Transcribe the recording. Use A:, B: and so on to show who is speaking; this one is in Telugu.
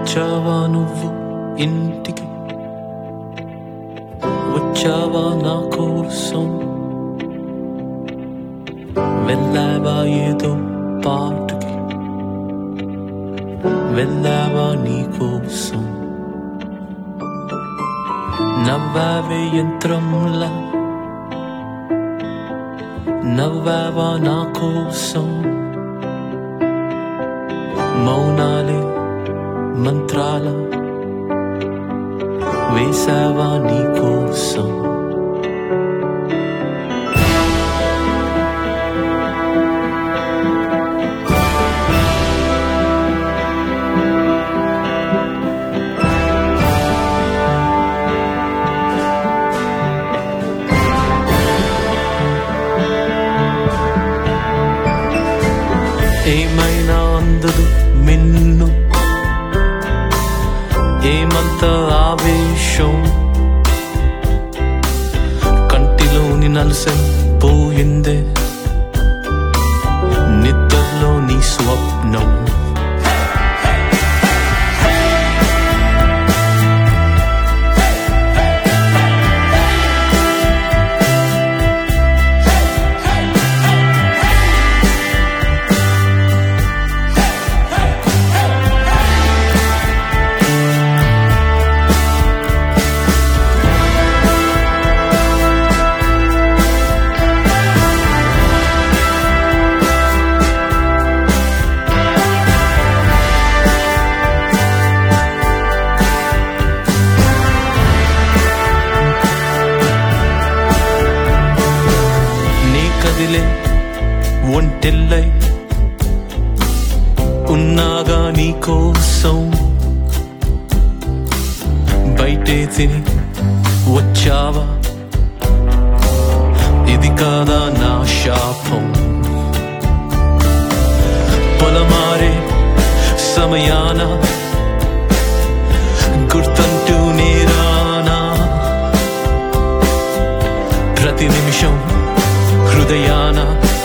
A: వచ్చావా నువ్వు ఇంటికి వచ్చావా నా కోసం వెళ్ళావా ఏదో పాటుకి వెళ్ళావా నీ కోసం నవ్వావే యంత్రంలా నవ్వావా నా కోసం మౌనాలే మంత్రాల వేసావా నీ కోసం ఏమైనా అందదు మిన్ను ఏమంత ఆవేశం కంటిలోని నలసం పోయిందే నిద్రలో నీ స్వప్నం నీ కదిలే ఒంటెల్లై ఉన్నాగా నీ కోసం బయటే తిని వచ్చావా ఇది కాదా నా శాపం పొలమారే సమయాన గుర్తంటూ నేరానా ప్రతి నిమిషం హృదయాన